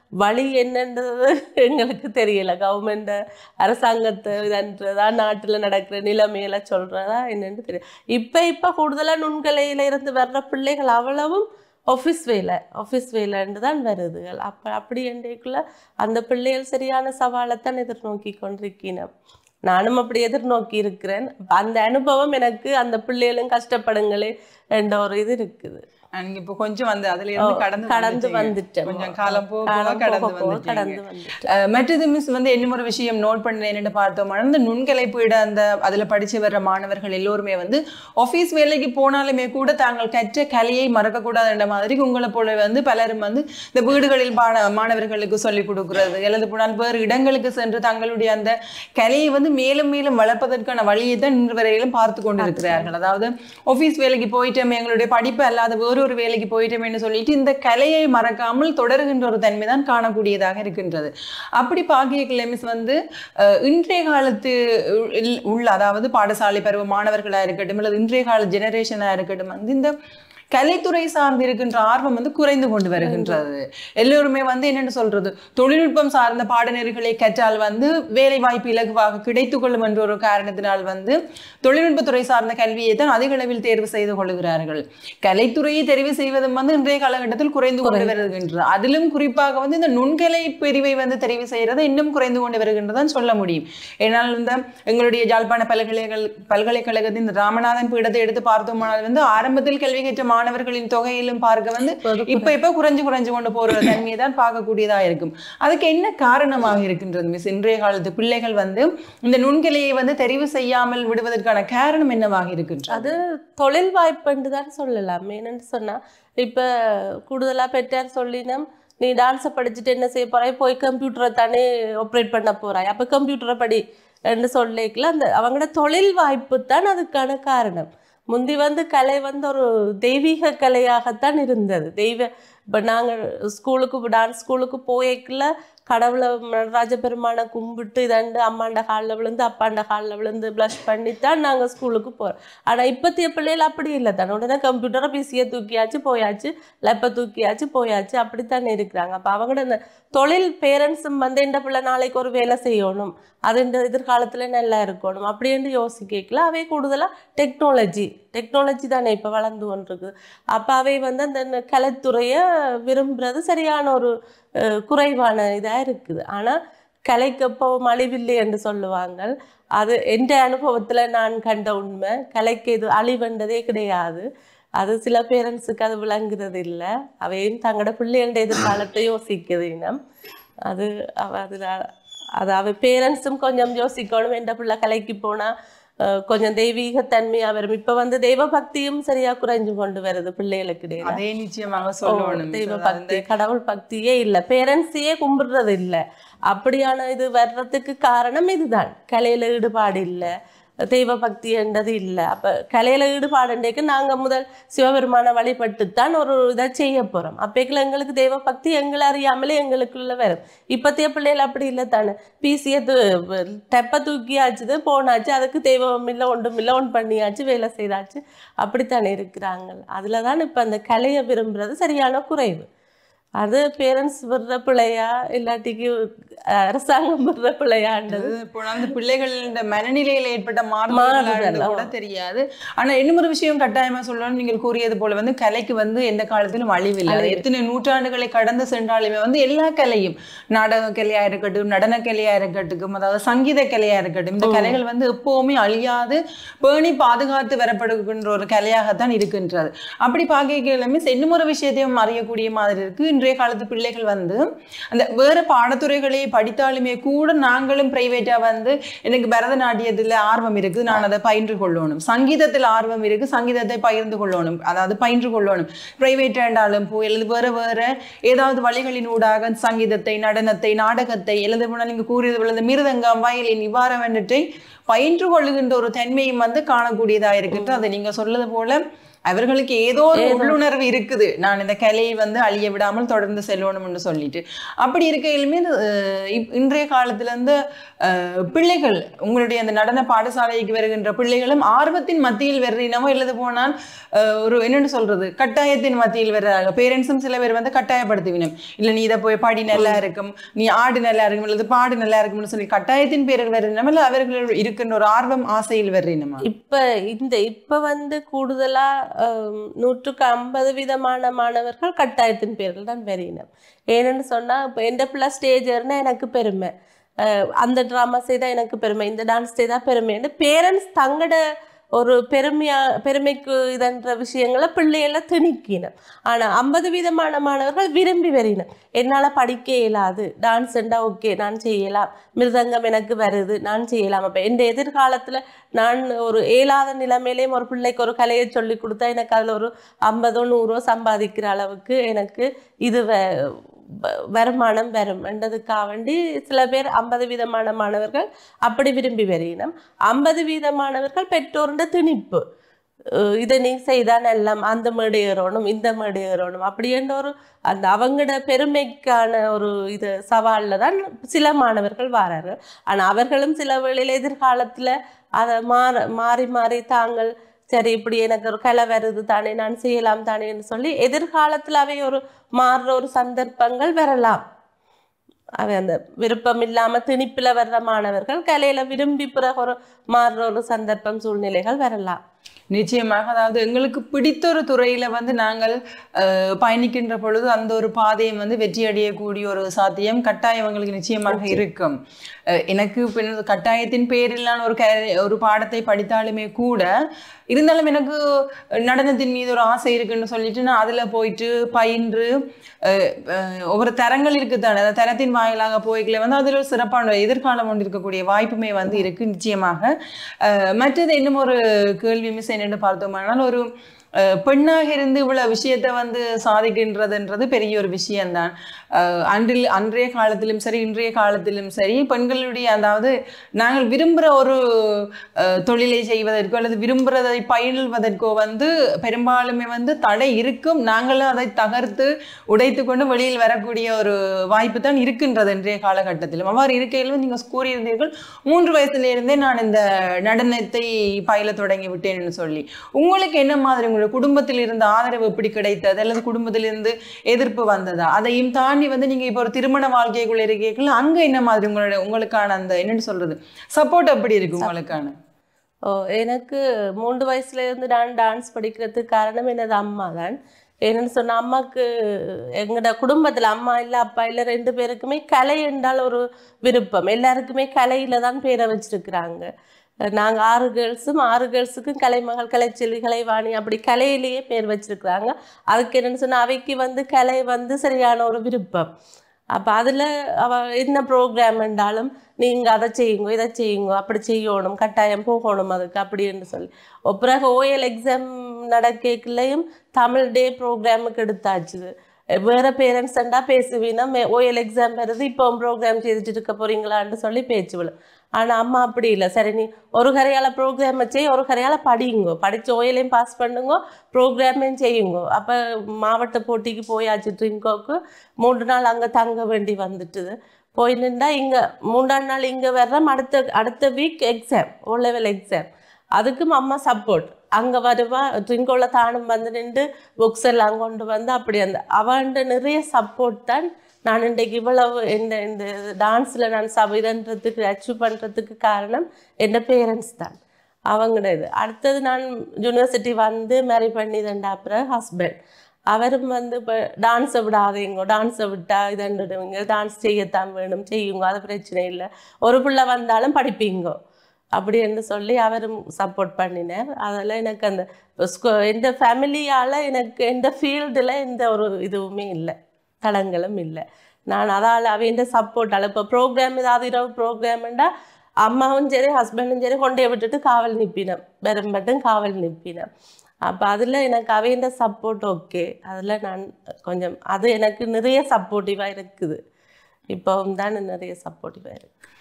வழி என்னன்றது எங்களுக்கு தெரியல கவர்மெண்ட் அரசாங்கத்தை இதன்றதா நாட்டில் நடக்கிற நிலைமையெல்லாம் சொல்றதா என்னன்னு தெரியல இப்போ இப்போ கூடுதலாக நுண்கலையில இருந்து வர்ற பிள்ளைகள் அவ்வளவும் ஆஃபீஸ் வேலை ஆஃபீஸ் வேலைன்னு தான் வருதுகள் அப்போ அப்படி என்றைக்குள்ள அந்த பிள்ளைகள் சரியான சவாலைத்தான் எதிர்நோக்கி கொண்டிருக்கினோம் நானும் அப்படி எதிர்நோக்கி இருக்கிறேன் அந்த அனுபவம் எனக்கு அந்த பிள்ளைகளும் கஷ்டப்படுங்களே என்ற ஒரு இது இருக்குது நீங்க இப்போ கொஞ்சம் வந்து அதுல இருந்து கடந்து கடந்து வந்துட்டீங்க. வந்துட்டேன் கொஞ்சம் காலம் போக போக காலம் கடந்து போக போக வந்துட்டீங்க. கடந்து வந்துட்டேன் அஹ் மற்றது மிஸ் வந்து என்ன ஒரு விஷயம் நோட் பண்ண என்னன்னு பார்த்தோம்னா அந்த நுண்கலைப்பீட அந்த அதுல படிச்சு வர்ற மாணவர்கள் எல்லோருமே வந்து ஆபீஸ் வேலைக்கு போனாலுமே கூட தாங்கள் கற்ற கலையை மறக்கக்கூடாதுன்ற மாதிரி உங்களை போல வந்து பலரும் வந்து இந்த வீடுகளில் பாட மாணவர்களுக்கு சொல்லிக் கொடுக்கிறது அல்லது போனால் வேறு இடங்களுக்கு சென்று தங்களுடைய அந்த கலையை வந்து மேலும் மேலும் வளர்ப்பதற்கான வழியை தான் இன்று வரையிலும் பார்த்து கொண்டிருக்கிறார்கள் அதாவது ஆபீஸ் வேலைக்கு போயிட்டோமே எங்களுடைய படிப்பு அல்லாத வேறு ஒரு வேலைக்கு போயிட்டோமேன்னு சொல்லிட்டு இந்த கலையை மறக்காமல் தொடருகின்ற ஒரு தன்மை தான் காணக்கூடியதாக இருக்கின்றது அப்படி பாக்கிய மிஸ் வந்து அஹ், இன்றைய காலத்து உள்- உள்ள அதாவது பாடசாலை பருவ மாணவர்களா இருக்கட்டும் அல்லது இன்றைய கால ஜெனரேஷனா இருக்கட்டும் வந்து இந்த கலைத்துறை சார்ந்து இருக்கின்ற ஆர்வம் வந்து குறைந்து கொண்டு வருகின்றது எல்லோருமே வந்து என்னென்னு சொல்றது தொழில்நுட்பம் சார்ந்த பாடநெறிகளை கற்றால் வந்து வேலை வாய்ப்பு இலகுவாக கிடைத்துக் கொள்ளும் என்ற ஒரு காரணத்தினால் வந்து தொழில்நுட்பத்துறை சார்ந்த கல்வியை தான் அதிக அளவில் தேர்வு செய்து கொள்கிறார்கள் கலைத்துறையை தெரிவு செய்வதும் வந்து இன்றைய காலகட்டத்தில் குறைந்து கொண்டு வருகின்றது அதிலும் குறிப்பாக வந்து இந்த நுண்கலை பிரிவை வந்து தெரிவு செய்யறது இன்னும் குறைந்து கொண்டு வருகின்றதான் சொல்ல முடியும் ஏன்னால் இந்த எங்களுடைய யாழ்ப்பாண பல்கலைக்கழக பல்கலைக்கழகத்தின் இந்த ராமநாதன் பீடத்தை எடுத்து பார்த்தோமானால் வந்து ஆரம்பத்தில் கல்வி கற்ற மாணவர்களின் தொகையிலும் பார்க்க வந்து இப்ப இப்ப குறைஞ்சு குறைஞ்சு கொண்டு போற தன்மையை தான் பார்க்கக்கூடியதா இருக்கும் அதுக்கு என்ன காரணமாக இருக்கின்றது மிஸ் இன்றைய காலத்து பிள்ளைகள் வந்து இந்த நுண்கலையை வந்து தெரிவு செய்யாமல் விடுவதற்கான காரணம் என்னவாக இருக்கின்றது அது தொழில் வாய்ப்புன்னு தான் சொல்லலாம் என்னன்னு சொன்னா இப்ப கூடுதலா பெற்றார் சொல்லினோம் நீ டான்ஸை படிச்சுட்டு என்ன செய்ய போறாய் போய் கம்ப்யூட்டரை தானே ஆப்ரேட் பண்ண போறாய் அப்ப கம்ப்யூட்டரை படி என்று சொல்லிக்கல அந்த அவங்களோட தொழில் வாய்ப்பு தான் அதுக்கான காரணம் முந்தி வந்து கலை வந்து ஒரு தெய்வீக கலையாகத்தான் இருந்தது தெய்வ இப்போ நாங்கள் ஸ்கூலுக்கு டான்ஸ் ஸ்கூலுக்கு போய்க்கல கடவுளை நடராஜ பெருமானை கும்பிட்டு இதண்டு அம்மாண்ட காலில் விழுந்து அப்பாண்ட காலில் விழுந்து ப்ளஷ் பண்ணித்தான் நாங்கள் ஸ்கூலுக்கு போகிறோம் ஆனால் இப்பத்திய பிள்ளைகள் அப்படி இல்லை தானே உடனே கம்ப்யூட்டரை பிசியை தூக்கியாச்சு போயாச்சு லெப்பை தூக்கியாச்சு போயாச்சு அப்படித்தானே இருக்கிறாங்க அப்போ அவங்களோட இந்த தொழில் பேரண்ட்ஸும் வந்து இந்த பிள்ளை நாளைக்கு ஒரு வேலை செய்யணும் அது இந்த எதிர்காலத்தில் நல்லா இருக்கணும் அப்படின்னு யோசிக்கல அவை கூடுதலாக டெக்னாலஜி டெக்னாலஜி தானே இப்போ வளர்ந்து கொண்டிருக்கு அப்போ அவை வந்து அந்த கலைத்துறையை விரும்புறது சரியான ஒரு அஹ், குறைவான இதாக இருக்குது ஆனால் கலைக்கு எப்போ அழிவில்லை என்று சொல்லுவாங்க அது எந்த அனுபவத்தில் நான் கண்ட உண்மை கலைக்கு இது அழிவுன்றதே கிடையாது அது சில பேரண்ட்ஸுக்கு அது விளங்குறது இல்லை அவையும் தங்களோட பிள்ளைகளோட எதிர்காலத்தை யோசிக்குது இனம் அது அவ அதில் அது அவ பேரண்ட்ஸும் கொஞ்சம் யோசிக்கணும் எந்த பிள்ளை கலைக்கு போனால் கொஞ்சம் தெய்வீகத்தன்மையாக வரும் இப்போ வந்து தெய்வ பக்தியும் சரியா குறைஞ்சு கொண்டு வருது பிள்ளைகளுக்கு இடையில அதே நிச்சயமாக சொல்லணும் தெய்வ miss. பக்தி கடவுள் பக்தியே இல்லை பேரண்ட்ஸையே கும்பிடுறது இல்லை அப்படியான இது வர்றதுக்கு காரணம் இதுதான் கலையில ஈடுபாடு இல்லை தெய்வ பக்தி என்றது இல்லை அப்போ கலையில ஈடுபாடுன்றதுக்கு நாங்க முதல் சிவபெருமானை வழிபட்டுத்தான் ஒரு இதை செய்ய போறோம் அப்பேக்கில் எங்களுக்கு தெய்வ பக்தி எங்களை அறியாமலே எங்களுக்குள்ள வரும் இப்பத்திய பிள்ளைகள் அப்படி இல்லை தானே பிசியை தெப்ப தூக்கியாச்சுது போனாச்சு அதுக்கு தெய்வம் இல்லை ஒன்றும் இல்லை ஒன்று பண்ணியாச்சு வேலை செய்தாச்சு அப்படித்தானே இருக்கிறாங்க அதில் தான் இப்போ அந்த கலையை விரும்புறது சரியான குறைவு அது பேரண்ட்ஸ் விடுற பிள்ளையா இல்லாட்டிக்கு அரசாங்கம் விடுற பிள்ளையான்றது அது இப்போ அந்த பிள்ளைகளின் மனநிலையில ஏற்பட்ட மாறுதல், மாறுதல் கூட தெரியாது ஆனா இன்னும் ஒரு விஷயம் கட்டாயமா சொல்லணும் நீங்கள் கூறியது போல வந்து கலைக்கு வந்து எந்த காலத்திலும் அழிவில்லை அது எத்தனை நூற்றாண்டுகளை கடந்து சென்றாலுமே வந்து எல்லா கலையும் நாடக கலையா இருக்கட்டும் நடன கலையா இருக்கட்டும் அதாவது சங்கீத கலையா இருக்கட்டும் இந்த கலைகள் வந்து எப்பவுமே அழியாது பேணி பாதுகாத்து வரப்படுகின்ற ஒரு கலையாகத்தான் இருக்கின்றது அப்படி பார்க்கலுமே இன்னும் ஒரு விஷயத்தையும் அறியக்கூடிய மாதிரி இருக்கு இன்றைய காலத்து பிள்ளைகள் வந்து அந்த வேறு பாடத்துறைகளை படித்தாலுமே கூட நாங்களும் பிரைவேட்டா வந்து எனக்கு பரதநாட்டியத்துல ஆர்வம் இருக்கு நான் அதை பயின்று கொள்ளணும் சங்கீதத்தில் ஆர்வம் இருக்கு சங்கீதத்தை பகிர்ந்து கொள்ளணும் அதாவது பயின்று கொள்ளணும் பிரைவேட் என்றாலும் போய் அல்லது வேற வேற ஏதாவது வழிகளின் ஊடாக சங்கீதத்தை நடனத்தை நாடகத்தை எழுத போனால் நீங்க கூறியது போல இந்த மிருதங்கம் வயலின் இவ்வாறவற்றை பயின்று கொள்ளுகின்ற ஒரு தன்மையும் வந்து காணக்கூடியதா இருக்கின்ற அதை நீங்க சொல்லது போல அவர்களுக்கு ஏதோ ஒரு உள்ளுணர்வு இருக்குது நான் இந்த கலையை வந்து அழிய விடாமல் தொடர்ந்து செல்லணும்னு சொல்லிட்டு அப்படி இருக்கையிலுமே அஹ், இப்- இன்றைய காலத்துல இருந்து அஹ், பிள்ளைகள் உங்களுடைய அந்த நடன பாடசாலைக்கு வருகின்ற பிள்ளைகளும் ஆர்வத்தின் மத்தியில் வர்றீனமோ இல்லது போனால் அஹ், ஒரு என்னன்னு சொல்றது கட்டாயத்தின் மத்தியில் வர்றாங்க பேரண்ட்ஸும் சில பேர் வந்து கட்டாயப்படுத்துவினம் இல்ல நீ இதை போய் பாடி நல்லா இருக்கும் நீ ஆடு நல்லா இருக்கும் இல்லது பாடு நல்லா இருக்கும்னு சொல்லி கட்டாயத்தின் பேரில் வர்றீனமா இல்ல அவர்கள் இருக்கின்ற ஒரு ஆர்வம் ஆசையில் வர்றீனமா இப்ப இந்த இப்ப வந்து கூடுதலா ஹம், நூற்றுக்கு ஐம்பது விதமான மாணவர்கள் கட்டாயத்தின் பேரில் தான் வெறியினம் ஏன்னு சொன்னா இப்போ எந்த பிள்ளை ஸ்டேஜர்னா எனக்கு பெருமை அஹ், அந்த ட்ராமா செய்தா எனக்கு பெருமை இந்த டான்ஸ் செய்தா பெருமைன்னு பேரண்ட்ஸ் தங்கட ஒரு பெருமையா பெருமைக்கு இதன்ற விஷயங்களை பிள்ளைகளை திணிக்கினம் ஆனா ஐம்பது விதமான மாணவர்கள் விரும்பி வரினம் என்னால படிக்க இயலாது டான்ஸ் ஓகே நான் செய்யலாம் மிருதங்கம் எனக்கு வருது நான் செய்யலாம் அப்ப எந்த எதிர்காலத்துல நான் ஒரு இயலாத நிலைமையிலேயும் ஒரு பிள்ளைக்கு ஒரு கலையை சொல்லி கொடுத்தா எனக்கு அதுல ஒரு ஐம்பதோ நூறோ சம்பாதிக்கிற அளவுக்கு எனக்கு இது வ- வ- வருமானம் வரும் என்றதுக்காக வேண்டி சில பேர் ஐம்பது விதமான மாணவர்கள் அப்படி விரும்பி வரையினம் ஐம்பது வீத மாணவர்கள் பெற்றோருண்ட திணிப்பு அஹ் இதை நீ செய்தா நல்லம் அந்த மேடை ஏறணும் இந்த மேடை ஏறணும் அப்படின்ற ஒரு அந்த அவங்களோட பெருமைக்கான ஒரு இது சவால்ல தான் சில மாணவர்கள் வாரார்கள் ஆனா அவர்களும் சில வேளையில எதிர்காலத்துல அதை மாற மாறி மாறி தாங்கள் சரி இப்படி எனக்கு ஒரு கலை வருது தானே நான் செய்யலாம் தானேன்னு சொல்லி எதிர்காலத்துல அவை ஒரு மாறுற ஒரு சந்தர்ப்பங்கள் வரலாம் அவை அந்த விருப்பம் இல்லாம திணிப்புல வர்ற மாணவர்கள் கலையில விரும்பி பிறகு ஒரு மாறுற ஒரு சந்தர்ப்பம் சூழ்நிலைகள் வரலாம் நிச்சயமாக அதாவது எங்களுக்கு பிடித்த ஒரு துறையில வந்து நாங்கள் அஹ், பயணிக்கின்ற பொழுது அந்த ஒரு பாதையை வந்து வெற்றி அடையக்கூடிய ஒரு சாத்தியம் கட்டாயம் எங்களுக்கு நிச்சயமாக இருக்கும் அஹ், எனக்கு பின் கட்டாயத்தின் பேரில் நான் ஒரு க- ஒரு பாடத்தை படித்தாலுமே கூட இருந்தாலும் எனக்கு நடனத்தின் மீது ஒரு ஆசை இருக்குன்னு சொல்லிட்டு நான் அதுல போயிட்டு பயின்று அஹ், அஹ், ஒவ்வொரு தரங்கள் இருக்குதானே அந்த தரத்தின் வாயிலாக போய்க்கல வந்து அதில் ஒரு சிறப்பான எதிர்காலம் ஒன்று இருக்கக்கூடிய வாய்ப்புமே வந்து இருக்கு நிச்சயமாக அஹ், மற்றது இன்னும் ஒரு கேள்வி மிஸ் என்னென்னு பார்த்தோம்னால் ஒரு அஹ், பெண்ணாக இருந்து இவ்வளவு விஷயத்தை வந்து சாதிக்கின்றதுன்றது பெரிய ஒரு விஷயம்தான் அஹ், அன்றில் அன்றைய காலத்திலும் சரி இன்றைய காலத்திலும் சரி பெண்களுடைய அதாவது நாங்கள் விரும்புகிற ஒரு அஹ், தொழிலை செய்வதற்கோ அல்லது விரும்புகிறதை பயில்வதற்கோ வந்து பெரும்பாலுமே வந்து தடை இருக்கும் நாங்களும் அதை தகர்த்து உடைத்து கொண்டு வெளியில் வரக்கூடிய ஒரு வாய்ப்பு தான் இருக்கின்றது இன்றைய காலகட்டத்திலும் அவ்வாறு இருக்கையிலும் நீங்கள் கூறியிருந்தீர்கள் மூன்று வயசுல இருந்தே நான் இந்த நடனத்தை பயில தொடங்கி விட்டேன்னு சொல்லி உங்களுக்கு என்ன மாதிரி உங்களுடைய குடும்பத்தில் இருந்த ஆதரவு எப்படி கிடைத்தது அல்லது குடும்பத்திலிருந்து எதிர்ப்பு வந்ததா அதையும் தாண்டி வந்து நீங்க இப்போ ஒரு திருமண வாழ்க்கைக்குள்ள இருக்கீங்களா அங்க என்ன மாதிரி உங்களுடைய உங்களுக்கான அந்த என்னன்னு சொல்றது சப்போர்ட் எப்படி இருக்கு உங்களுக்கான ஓ எனக்கு மூன்று வயசுல இருந்து நான் டான்ஸ் படிக்கிறதுக்கு காரணம் எனது அம்மா தான் என்னன்னு சொன்னா அம்மாக்கு எங்களோட குடும்பத்துல அம்மா இல்ல அப்பா இல்ல ரெண்டு பேருக்குமே கலை என்றால் ஒரு விருப்பம் எல்லாருக்குமே கலையில தான் பேரை வச்சிருக்கிறாங்க நாங்க ஆறு கேர்ள்ஸும் ஆறு கேர்ள்ஸுக்கும் கலைமகள் கலைச்செல்வி கலைவாணி அப்படி கலையிலேயே பேர் வச்சிருக்கிறாங்க அதுக்கு என்னன்னு சொன்னா அவைக்கு வந்து கலை வந்து சரியான ஒரு விருப்பம் அப்போ அதில் அவ என்ன ப்ரோக்ராம் என்றாலும் நீங்கள் அதை செய்யுங்க இதை செய்யுங்க அப்படி செய்யணும் கட்டாயம் போகணும் அதுக்கு அப்படின்னு சொல்லி ஒ- பிறகு ஓஎல் எக்ஸாம் நடக்கலையும் தமிழ் டே ப்ரோக்ராமுக்கு எடுத்தாச்சு வேற பேரண்ட்ஸ் இருந்தா பேசுவீனா ஓஎல் எக்ஸாம் வருது இப்போ ப்ரோக்ராம் செய்துட்டு இருக்க போறீங்களான்னு சொல்லி பேச்சு விழும் ஆனா அம்மா அப்படி இல்லை சரி நீ ஒரு கரையால ப்ரோக்ராம் வச்சு ஒரு கரையால படியுங்க படிச்சு ஓஎலையும் பாஸ் பண்ணுங்க ப்ரோக்ராமையும் செய்யுங்க அப்ப மாவட்ட போட்டிக்கு போயாச்சு ட்ரிங்கோக்கு மூன்று நாள் அங்க தங்க வேண்டி வந்துட்டுது போய் நின்றா இங்க மூன்றாம் நாள் இங்க வர்றோம் அடுத்த அடுத்த week exam O level exam அதுக்கும் அம்மா சப்போர்ட் அங்க வருவா ட்ரிங்கோல தானும் வந்து நின்று புக்ஸ் எல்லாம் கொண்டு வந்து அப்படி அந்த அவன்ட நிறைய சப்போர்ட் தான் நான் இன்றைக்கு இவ்வளவு இந்த இந்த டான்ஸ்ல நான் சபைதன்றதுக்கு அச்சீவ் பண்றதுக்கு காரணம் என் பேரண்ட்ஸ் தான் அவங்களோட இது அடுத்தது நான் யூனிவர்சிட்டி வந்து மேரி பண்ணி தண்டா அப்புறம் ஹஸ்பண்ட் அவரும் வந்து இப்போ டான்ஸை விடாதீங்க டான்ஸை விட்டா இதண்டுடுவீங்க டான்ஸ் செய்யத்தான் வேணும் செய்யுங்க அது பிரச்சனை இல்லை ஒரு பிள்ளை வந்தாலும் படிப்பீங்க அப்படி என்று சொல்லி அவரும் சப்போர்ட் பண்ணினார் அதில் எனக்கு அந்த ஸ்கூ- எந்த ஃபேமிலியால் எனக்கு எந்த ஃபீல்டில் எந்த ஒரு இதுவுமே இல்லை தடங்களும் இல்லை நான் அதால் அவன் சப்போர்ட்டால் இப்போ ப்ரோக்ராம் ஏதாவது இரவு ப்ரோக்ராம்ண்டா அம்மாவும் சரி ஹஸ்பண்டும் சரி கொண்டே விட்டுட்டு காவல் நிற்பினோம் வெறும் மட்டும் காவல் நிற்பினோம் அப்போ அதில் எனக்கு அவையின் சப்போர்ட் ஓகே அதில் நான் கொஞ்சம் அது எனக்கு நிறைய சப்போர்ட்டிவாக இருக்குது இப்போவும் தான் நிறைய சப்போர்ட்டிவாக இருக்கு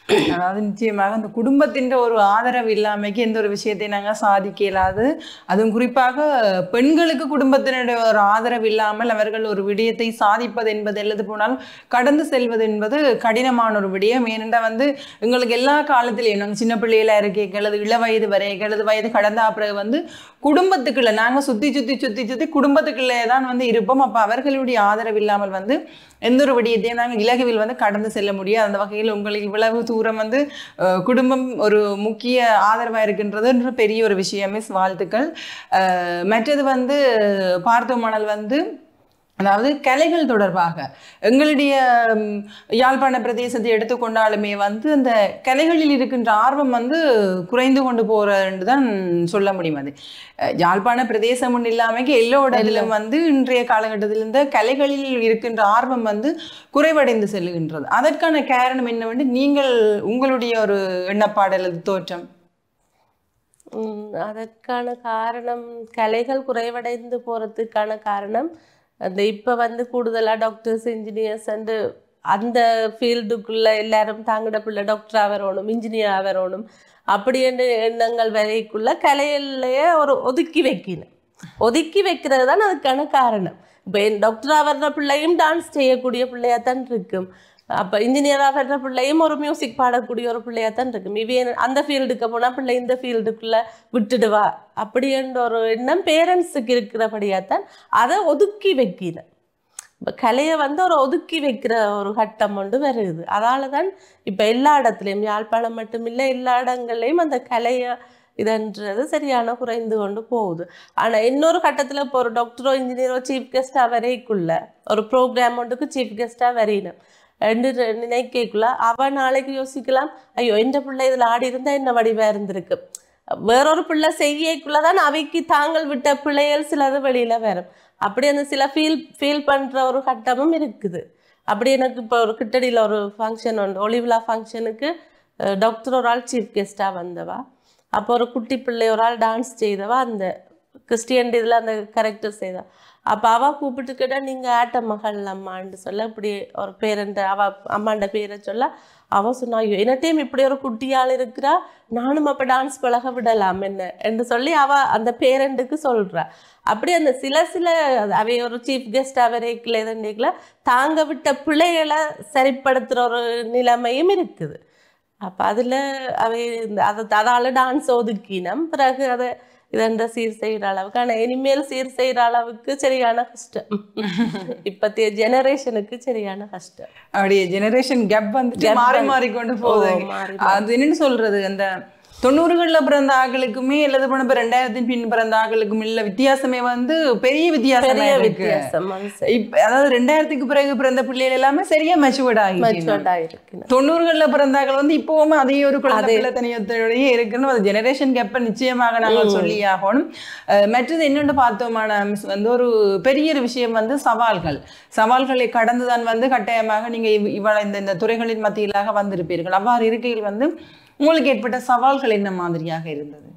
அதாவது நிச்சயமாக அந்த குடும்பத்தின் ஒரு ஆதரவு இல்லாமைக்கு எந்த ஒரு விஷயத்தை நாங்கள் சாதிக்க இயலாது அதுவும் குறிப்பாக பெண்களுக்கு குடும்பத்தினுடைய ஒரு ஆதரவு இல்லாமல் அவர்கள் ஒரு விடயத்தை சாதிப்பது என்பது எழுது போனால் கடந்து செல்வது என்பது கடினமான ஒரு விடயம் ஏனென்றால் வந்து எங்களுக்கு எல்லா காலத்திலையும் நாங்கள் சின்ன பிள்ளைகளா இருக்கேன் அல்லது இள வயது வரை அல்லது வயது கடந்த பிறகு வந்து குடும்பத்துக்குள்ள நாங்கள் சுற்றி சுற்றி சுற்றி சுற்றி குடும்பத்துக்குள்ளே தான் வந்து இருப்போம் அப்போ அவர்களுடைய ஆதரவு இல்லாமல் வந்து எந்த ஒரு விடயத்தையும் நாங்கள் இலகுவில் வந்து கடந்து செல்ல முடியாது அந்த வகையில் உங்களுக்கு இவ்வளவு தூரம் வந்து அஹ், குடும்பம் ஒரு முக்கிய ஆதரவாக இருக்கின்றதுன்ற பெரிய ஒரு விஷயம் மிஸ் வாழ்த்துக்கள் அஹ், மற்றது வந்து பார்த்தோமானால் வந்து அதாவது கலைகள் தொடர்பாக எங்களுடைய ம், யாழ்ப்பாண பிரதேசத்தை எடுத்துக்கொண்டாலுமே வந்து அந்த கலைகளில் இருக்கின்ற ஆர்வம் வந்து குறைந்து கொண்டு போறன்னு தான் சொல்ல முடியும் அது அஹ், யாழ்ப்பாண பிரதேசம் ஒன்று இல்லாமல் எல்லோ இடத்திலும் வந்து இன்றைய காலகட்டத்தில் இந்த கலைகளில் இருக்கின்ற ஆர்வம் வந்து குறைவடைந்து செல்லுகின்றது அதற்கான காரணம் என்னவென்று நீங்கள் உங்களுடைய ஒரு எண்ணப்பாடு அல்லது தோற்றம் உம், அதற்கான காரணம் கலைகள் குறைவடைந்து போறதுக்கான காரணம் அந்த இப்ப வந்து கூடுதலா டாக்டர்ஸ் இன்ஜினியர்ஸ் அண்டு அந்த ஃபீல்டுக்குள்ள எல்லாரும் தாங்கிட பிள்ளை டாக்டரா வரணும் இன்ஜினியரா வரணும் அப்படி என்று எண்ணங்கள் வரைக்குள்ள கலையிலேயே ஒரு ஒதுக்கி வைக்கணும் ஒதுக்கி வைக்கிறது தான் அதுக்கான காரணம் இப்போ டாக்டராக வர்ற பிள்ளையும் டான்ஸ் செய்யக்கூடிய பிள்ளையாக தான் இருக்கும் அப்போ இன்ஜினியராக வர்ற பிள்ளையும் ஒரு மியூசிக் பாடக்கூடிய ஒரு பிள்ளையாக தான் இருக்கும் இவே அந்த ஃபீல்டுக்கு போனால் பிள்ளை இந்த ஃபீல்டுக்குள்ளே விட்டுடுவா அப்படின்ற ஒரு எண்ணம் பேரண்ட்ஸுக்கு இருக்கிறபடியாக தான் அதை ஒதுக்கி வைக்கணும் இப்போ கலையை வந்து ஒரு ஒதுக்கி வைக்கிற ஒரு கட்டம் ஒன்று வருது அதால தான் இப்போ எல்லா இடத்துலையும் யாழ்ப்பாணம் மட்டுமில்லை எல்லா இடங்கள்லையும் அந்த கலையை இதுன்றது சரியான குறைந்து கொண்டு போகுது ஆனால் இன்னொரு கட்டத்தில் இப்போ ஒரு டாக்டரோ இன்ஜினியரோ சீஃப் கெஸ்ட்டாக வரைக்குள்ள ஒரு ப்ரோக்ராம் ஒன்றுக்கு சீஃப் கெஸ்ட்டாக வரையணும் ரெண்டு நினைக்கக்குள்ள அவன் நாளைக்கு யோசிக்கலாம் ஐயோ எந்த பிள்ளை இதில் ஆடி இருந்தால் என்ன வடிவாக இருந்திருக்கு வேறொரு பிள்ளை செய்யக்குள்ள தான் அவைக்கு தாங்கள் விட்ட பிள்ளைகள் சிலது வெளியில் வரும் அப்படி அந்த சில ஃபீல் ஃபீல் பண்ணுற ஒரு கட்டமும் இருக்குது அப்படி எனக்கு இப்போ ஒரு கிட்டடியில் ஒரு ஃபங்க்ஷன் உண்டு ஒளிவிழா ஃபங்க்ஷனுக்கு டாக்டர் ஒரு ஆள் சீஃப் கெஸ்ட்டாக வந்தவா அப்போ ஒரு குட்டி பிள்ளை ஒரு ஆள் டான்ஸ் செய்தவா அந்த கிறிஸ்டியன் இதில் அந்த கரெக்டர் செய்தா அப்போ அவள் கூப்பிட்டு கேட்டால் நீங்கள் ஆட்ட மகள் அம்மான்னு சொல்ல இப்படி ஒரு பேரண்ட அவ அம்மாண்ட பேரை சொல்ல அவ சொன்னா ஐயோ என்ன டைம் இப்படி ஒரு குட்டியாள் இருக்கிறா நானும் அப்போ டான்ஸ் பழக விடலாம் என்ன என்று சொல்லி அவ அந்த பேரண்ட்டுக்கு சொல்றா அப்படி அந்த சில சில அவை ஒரு சீஃப் கெஸ்டாக வரைக்கல எதுல தாங்க விட்ட பிள்ளைகளை சரிப்படுத்துகிற ஒரு நிலைமையும் இருக்குது அப்போ அதில் அவை இந்த அதை அதால் டான்ஸ் ஒதுக்கினம் பிறகு அதை இதென்ற சீர் செய்கிற அளவுக்கு ஆனால் இனிமேல் சீர் செய்கிற அளவுக்கு சரியான கஷ்டம் இப்பத்திய ஜெனரேஷனுக்கு சரியான கஷ்டம் அப்படியே ஜெனரேஷன் கேப் வந்துட்டு மாறி மாறி கொண்டு போகுது ஓ, மாறி அது என்னன்னு சொல்றது அந்த தொண்ணூறுகள்ல பிறந்த ஆட்களுக்குமே அல்லது போன இப்ப ரெண்டாயிரத்தின் பின் பிறந்த ஆட்களுக்கும் இல்ல வித்தியாசமே வந்து பெரிய வித்தியாசமா பெரிய இருக்கு வித்தியாசம் அது சரி. இப்ப அதாவது ரெண்டாயிரத்துக்கு பிறகு பிறந்த பிள்ளைகள் எல்லாமே சரியா மெச்சுவர்ட் ஆகி Matured ஆயிருக்கு தொண்ணூறுகள்ல பிறந்தார்கள் வந்து இப்பவும் அதே ஒரு குழந்தை பிள்ளைத்தனியத்தோடயே இருக்குன்னு அது ஜெனரேஷன் கேப்ப நிச்சயமாக நாங்கள் சொல்லி ஆகணும் அஹ் மற்றது என்னென்னு பார்த்தோமான மிஸ் வந்து ஒரு பெரிய ஒரு விஷயம் வந்து சவால்கள் சவால்களை கடந்துதான் வந்து கட்டாயமாக நீங்க இவ்- இவ்வளவு இந்த இந்த துறைகளின் மத்தியிலாக வந்திருப்பீர்கள் அவ்வாறு இருக்கையில் வந்து உங்களுக்கு ஏற்பட்ட சவால்கள் என்ன மாதிரியாக இருந்தது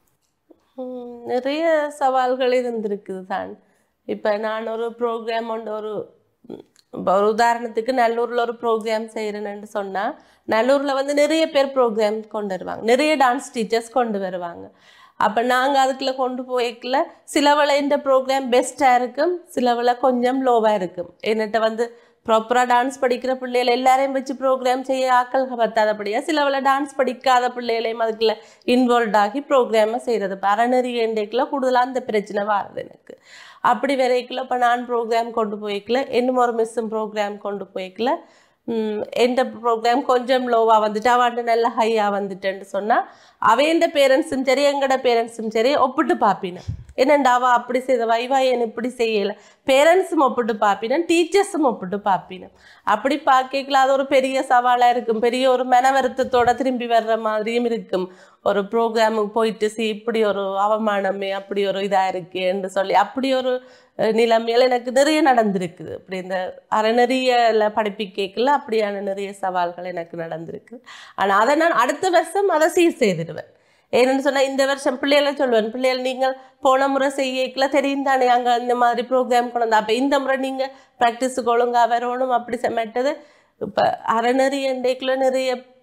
உம், நிறைய சவால்கள் இருந்திருக்குது தான் இப்போ நான் ஒரு ப்ரோக்ராம் ஒன்று ஒரு உம், இப்ப ஒரு உதாரணத்துக்கு நல்லூரில் ஒரு ப்ரோக்ராம் செய்கிறேன்னு சொன்னால் நல்லூரில் வந்து நிறைய பேர் ப்ரோக்ராம் கொண்டு வருவாங்க நிறைய டான்ஸ் டீச்சர்ஸ் கொண்டு வருவாங்க அப்போ நாங்கள் அதுக்குள்ள கொண்டு போய்க்கல சிலவளை இந்த ப்ரோக்ராம் பெஸ்ட்டாக இருக்கும் சிலவளை கொஞ்சம் லோவாக இருக்கும் என்னட்ட வந்து ப்ராப்பராக டான்ஸ் படிக்கிற பிள்ளைகளை எல்லாரையும் வச்சு ப்ரோக்ராம் செய்ய ஆக்கள் பத்தாதபடியாக சிலவளை டான்ஸ் படிக்காத பிள்ளைகளையும் அதுக்குள்ள இன்வால்வ் ஆகி ப்ரோக்ராமை செய்கிறது இப்போ அறநெறி எண்டேக்குள்ள கூடுதலாக அந்த பிரச்சனை வருது எனக்கு அப்படி வரைக்குள்ள இப்போ நான் ப்ரோக்ராம் கொண்டு போய்க்கல இன்னும் ஒரு மிஸ்ஸும் ப்ரோக்ராம் கொண்டு போய்க்கல எந்த ப்ரோக்ராம் கொஞ்சம் லோவாக வந்துட்டு அவாண்டு நல்ல ஹையாக வந்துட்டேன்னு சொன்னால் அவையண்ட பேரண்ட்ஸும் சரி எங்கட பேரண்ட்ஸும் சரி ஒப்பிட்டு பார்ப்பினேன் என்னண்டா அவ அப்படி செய்தவா இவா ஏன் இப்படி செய்யலை பேரண்ட்ஸும் ஒப்பிட்டு பார்ப்பினேன் டீச்சர்ஸும் ஒப்பிட்டு பார்ப்பினேன் அப்படி பார்க்கல அது ஒரு பெரிய சவாலாக இருக்கும் பெரிய ஒரு மன வருத்தத்தோட திரும்பி வர்ற மாதிரியும் இருக்கும் ஒரு ப்ரோக்ராமுக்கு போயிட்டு சி இப்படி ஒரு அவமானமே அப்படி ஒரு இதாக இருக்கேன்னு சொல்லி அப்படி ஒரு அஹ், நிலைமையில எனக்கு நிறைய நடந்திருக்குது அப்படி இந்த அறநெறியில படிப்பிக்கல அப்படியான நிறைய சவால்கள் எனக்கு நடந்திருக்கு ஆனால் அதை நான் அடுத்த வருஷம் அதை சீர் செய்திடுவேன் ஏன்னு சொன்னா இந்த வருஷம் பிள்ளைகளை சொல்லுவேன் பிள்ளைகள் நீங்கள் போன முறை செய்யக்கல தெரியும் தானே அங்கே இந்த மாதிரி ப்ரோக்ராம் கொண்டு வந்தா அப்போ இந்த முறை நீங்கள் ப்ராக்டிஸுக்கு ஒழுங்கா வரணும் அப்படி செமட்டது இப்போ அறநெறி எண்டைக்குள்ள நிறைய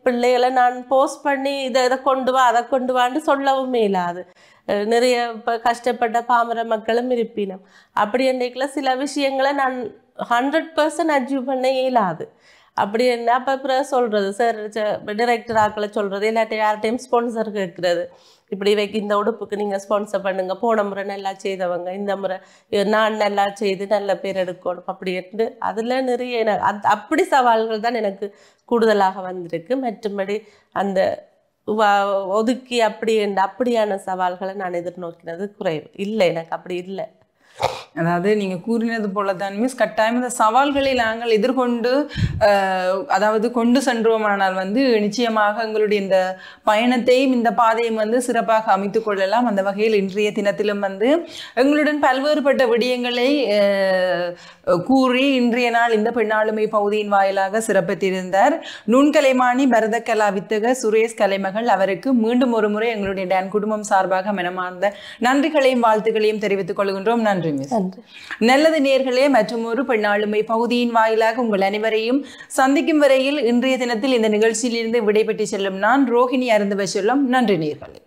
பிள்ளைகளை நான் போஸ்ட் பண்ணி இதை இதை கொண்டு வா அதை கொண்டு வான்னு சொல்லவும் இல்லாது அஹ் நிறைய இப்போ கஷ்டப்பட்ட பாமர மக்களும் இருப்பினம் அப்படி என்றைக்குள்ள சில விஷயங்களை நான் ஹண்ட்ரட் பர்சன்ட் அச்சீவ் பண்ண இயலாது அப்படி என்ன அப்போ அப்புறம் சொல்கிறது சார் டிரெக்டர் ஆக்களை சொல்கிறது இல்லாட்டி யார்கிட்டையும் ஸ்பான்சர் கேட்குறது இப்படி வைக்க இந்த உடுப்புக்கு நீங்கள் ஸ்பான்சர் பண்ணுங்க போன முறை நல்லா செய்தவங்க இந்த முறை இ- நான் நல்லா செய்து நல்ல பேர் எடுக்கணும் அப்படின்ட்டு அதில் நிறைய என- அந்த- அப்படி சவால்கள் தான் எனக்கு கூடுதலாக வந்திருக்கு மற்றும்படி அந்த வ- ஒதுக்கி அப்படி என்ற அப்படியான சவால்களை நான் எதிர்நோக்கினது குறைவு இல்லை எனக்கு அப்படி இல்லை அதாவது நீங்க கூறினது போலதான் மிஸ் கட்டாயம் இந்த சவால்களை நாங்கள் எதிர்கொண்டு அஹ், அதாவது கொண்டு சென்றோமானால் வந்து நிச்சயமாக எங்களுடைய இந்த பயணத்தையும் இந்த பாதையும் வந்து சிறப்பாக அமைத்துக் கொள்ளலாம் அந்த வகையில் இன்றைய தினத்திலும் வந்து எங்களுடன் பல்வேறுபட்ட விடயங்களை அஹ், கூறி இன்றைய நாள் இந்த பெண்ணாளுமை பகுதியின் வாயிலாக சிறப்பித்திருந்தார் நுண்கலைமானி பரதகலா வித்தக சுரேஷ் கலைமகள் அவருக்கு மீண்டும் ஒரு முறை எங்களுடைய டான் குடும்பம் சார்பாக மனமார்ந்த நன்றிகளையும் வாழ்த்துக்களையும் தெரிவித்துக் கொள்கின்றோம் நன்றி மிஸ் நன்றி நல்லது நேர்களே மற்றும் ஒரு பெண்ணாளுமை பகுதியின் வாயிலாக உங்கள் அனைவரையும் சந்திக்கும் வரையில் இன்றைய தினத்தில் இந்த நிகழ்ச்சியிலிருந்து விடைபெற்று செல்லும் நான் ரோஹிணி அருந்தவ செல்லும் நன்றி நேர்களே